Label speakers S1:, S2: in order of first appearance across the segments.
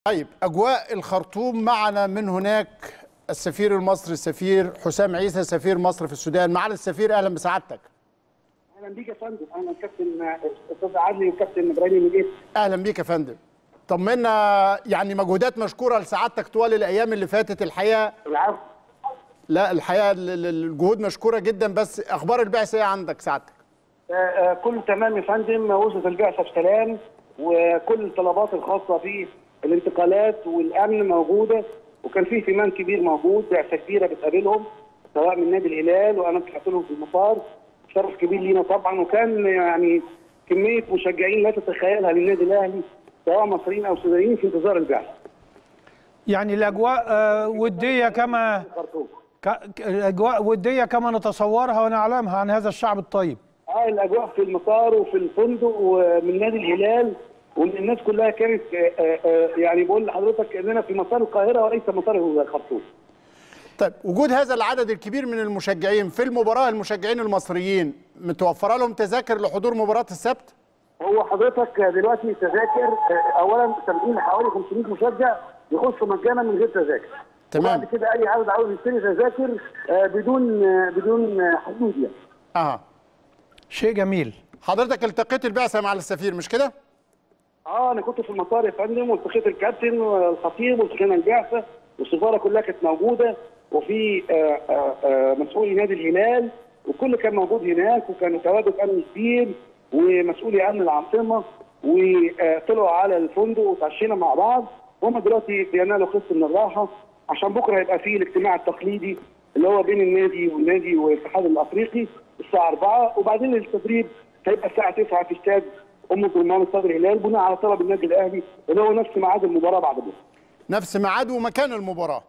S1: طيب اجواء الخرطوم معنا من هناك السفير المصري السفير حسام عيسى سفير مصر في السودان معالي السفير اهلا بسعادتك
S2: اهلا بيك يا فندم اهلا كابتن استاذ عدلي وكابتن ابراهيم مجيد
S1: اهلا بيك يا فندم طمنا يعني مجهودات مشكوره لسعادتك طوال الايام اللي فاتت الحقيقه
S2: العفو
S1: لا الحقيقه ال- ال- الجهود مشكوره جدا بس اخبار البعثه ايه عندك سعادتك
S2: آه، آه، كل تمام يا فندم وصلت البعثه بسلام وكل الطلبات الخاصه بالانتقالات والامن موجوده وكان في اهتمام كبير موجود بعثه كبيره بتقابلهم سواء من نادي الهلال وانا طلعت لهم في المطار شرف كبير لينا طبعا وكان يعني كميه مشجعين لا تتخيلها للنادي الاهلي سواء مصريين او سودانيين في انتظار البعثه
S3: يعني الاجواء آه، وديه كما
S2: خرطوم
S3: ك- ك- الاجواء وديه كما نتصورها ونعلمها عن هذا الشعب الطيب
S2: اه الاجواء في المطار وفي الفندق ومن نادي الهلال وان الناس كلها كانت آه، آه، آه، يعني بقول لحضرتك اننا في مطار القاهره وليس مطار الخرطوم.
S1: طيب وجود هذا العدد الكبير من المشجعين في المباراه المشجعين المصريين متوفره لهم تذاكر لحضور مباراه السبت
S2: هو حضرتك دلوقتي تذاكر آه، اولا سامعين حوالي 500 مشجع يخشوا مجانا من غير تذاكر.
S1: تمام.
S2: وبعد كده اي عدد عاوز يشتري تذاكر آه، بدون آه، بدون آه، حدود يعني.
S1: اها
S3: شيء جميل
S1: حضرتك التقيت البعثه مع السفير مش كده
S2: اه انا كنت في المطار يا فندم والتقيت الكابتن والخطيب والتقينا البعثه والسفاره كلها كانت موجوده وفي آه، آه، آه، مسؤولي نادي الهلال وكل كان موجود هناك وكان تواجد امن كبير ومسؤولي امن العاصمه وطلعوا على الفندق وتعشينا مع بعض هم دلوقتي بينالوا قسط من الراحه عشان بكره هيبقى فيه الاجتماع التقليدي اللي هو بين النادي والنادي والاتحاد الافريقي الساعه 4 وبعدين التدريب هيبقى الساعه 9 في استاد ام درمان استاد الهلال بناء على طلب النادي الاهلي اللي هو نفس ميعاد المباراه بعد بكره.
S1: نفس ميعاد ومكان المباراه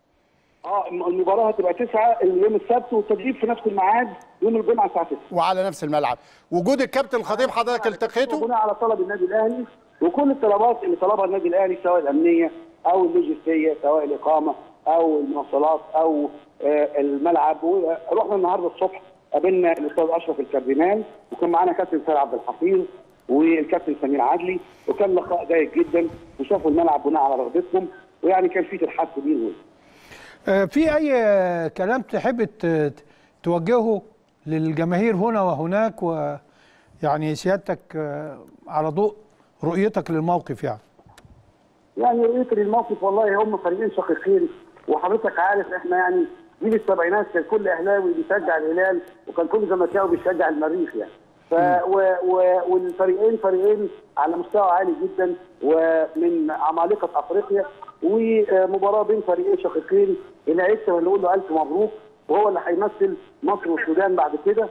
S2: اه المباراه هتبقى 9 يوم السبت والتدريب في نفس الميعاد يوم الجمعه الساعه 9.
S1: وعلى نفس الملعب وجود الكابتن الخطيب حضرتك التقيته
S2: بناء على طلب النادي الاهلي وكل الطلبات اللي طلبها النادي الاهلي سواء الامنيه او اللوجستيه سواء الاقامه او المواصلات او آه، الملعب ورحنا النهارده الصبح قابلنا الاستاذ اشرف الكاردينال وكان معانا كابتن سيد عبد الحفيظ والكابتن سمير عدلي وكان لقاء جيد جدا وشافوا الملعب بناء على رغبتهم ويعني كان في ترحاب كبير هنا.
S3: آه، في اي آه، كلام تحب ت- توجهه للجماهير هنا وهناك ويعني سيادتك آه، على ضوء رؤيتك للموقف يعني
S2: يعني رؤيتي للموقف والله هم فريقين شقيقين وحضرتك عارف احنا يعني جيل السبعينات كان كل اهلاوي بيشجع الهلال وكان كل زملكاوي بيشجع المريخ يعني ف و و والفريقين فريقين على مستوى عالي جدا ومن عمالقه افريقيا ومباراه بين فريقين شقيقين اللي هيكسب نقول له الف مبروك وهو اللي هيمثل مصر والسودان بعد كده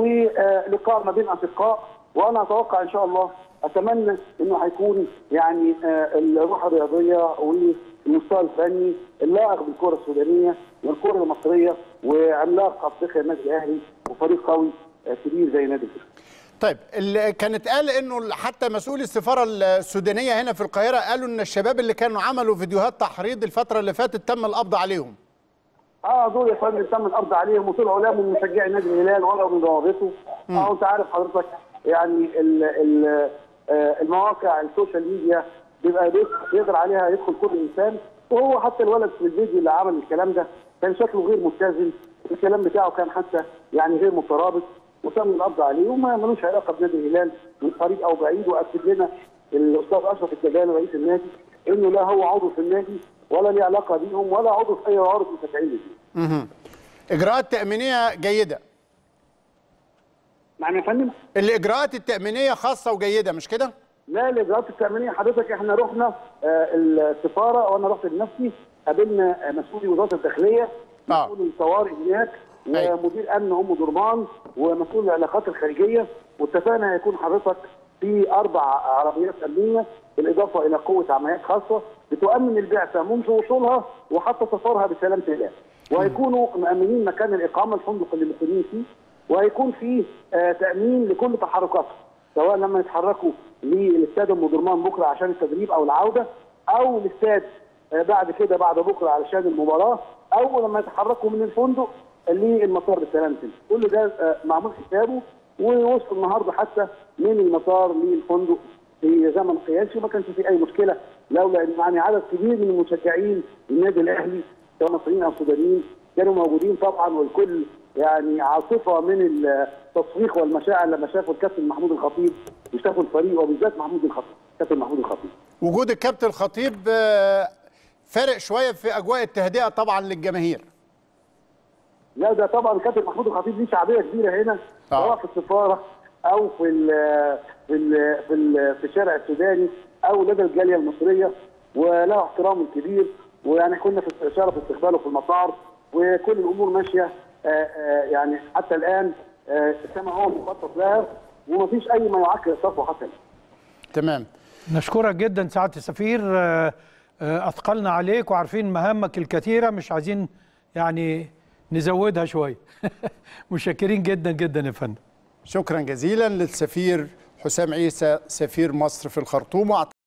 S2: ولقاء ما بين اشقاء وانا اتوقع ان شاء الله اتمنى انه هيكون يعني آه، الروح الرياضيه والمستوى الفني اللائق بالكره السودانيه والكره المصريه وعملاق افريقيا النادي الاهلي وفريق قوي آه، كبير زي نادي الهلال.
S1: طيب اللي كانت قال انه حتى مسؤول السفاره السودانيه هنا في القاهره قالوا ان الشباب اللي كانوا عملوا فيديوهات تحريض الفتره اللي فاتت تم القبض عليهم
S2: اه دول يا فندم تم القبض عليهم وطلعوا لا من مشجعي نادي الهلال ولا من ضوابطه اه انت عارف حضرتك يعني ال ال آه، المواقع السوشيال ميديا بيبقى بيدخل- يقدر عليها يدخل كل انسان وهو حتى الولد في الفيديو اللي عمل الكلام ده كان شكله غير متزن الكلام بتاعه كان حتى يعني غير مترابط وتم القبض عليه وما ملوش علاقه بنادي الهلال من قريب او بعيد واكد لنا الاستاذ اشرف الجبالي رئيس النادي انه لا هو عضو في النادي ولا ليه علاقه بيهم ولا عضو في اي عرض مشجعين النادي.
S1: مهم. اجراءات تامينيه جيده
S2: معنى يا فندم
S1: الاجراءات التامينيه خاصه وجيده مش كده
S2: لا الاجراءات التامينيه حضرتك احنا رحنا آه، السفاره وانا رحت بنفسي قابلنا آه، مسؤولي وزاره الداخليه
S1: آه.
S2: مسؤول الطوارئ هناك
S1: أيوة.
S2: ومدير امن ام درمان ومسؤول العلاقات الخارجيه واتفقنا هيكون حضرتك في اربع عربيات امنيه بالاضافه الى قوه عمليات خاصه بتؤمن البعثه منذ وصولها وحتى سفرها بسلامه الله وهيكونوا مأمنين مكان الاقامه الفندق اللي مقيمين فيه وهيكون في آه، تامين لكل تحركاتهم سواء لما يتحركوا للاستاد ام درمان بكره عشان التدريب او العوده او الاستاد آه، بعد كده بعد بكره علشان المباراه او لما يتحركوا من الفندق للمطار بالسلامه كل ده آه، معمول حسابه ووصلوا النهارده حتى من المطار للفندق في زمن قياسي وما كانش في اي مشكله لولا ان يعني عدد كبير من مشجعين النادي الاهلي سواء مصريين او سودانيين كانوا موجودين طبعا والكل يعني عاصفه من التصفيق والمشاعر لما شافوا الكابتن محمود الخطيب وشافوا الفريق وبالذات محمود الخطيب كابتن محمود الخطيب
S1: وجود الكابتن الخطيب آه، فارق شويه في اجواء التهدئه طبعا للجماهير
S2: لا ده طبعا كابتن محمود الخطيب ليه شعبيه كبيره هنا
S1: آه.
S2: سواء في السفاره او في ال في ال في, ال في الشارع السوداني او لدى الجاليه المصريه وله احترامه الكبير ويعني كنا في اشاره في استقباله في المطار وكل الامور ماشيه آه، آه، يعني حتى الان آه، كما هو مخطط لها ومفيش اي ما يعكر الصفوه حتى الان
S1: تمام
S3: نشكرك جدا سعاده السفير آه، آه، اثقلنا عليك وعارفين مهامك الكثيره مش عايزين يعني نزودها شويه متشكرين جدا جدا يا فندم
S1: شكرا جزيلا للسفير حسام عيسى سفير مصر في الخرطوم